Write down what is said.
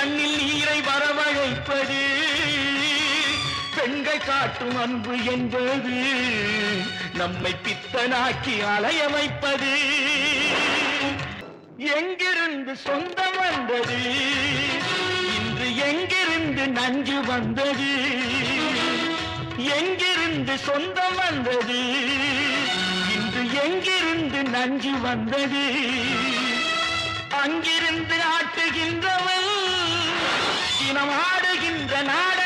கண்ணில் நீரை வரவழைப்பது பெண்கள் காட்டும் அன்பு என்பது நம்மை பித்தனாக்கி அலைய வைப்பது எங்கிருந்து சொந்தம் வந்தது இன்று எங்கிருந்து நஞ்சு வந்தது எங்கிருந்து சொந்தம் வந்தது இன்று எங்கிருந்து நஞ்சு வந்தது அங்கிருந்து ஆட்டுகின்றவள் இனம் ஆடுகின்ற நாடு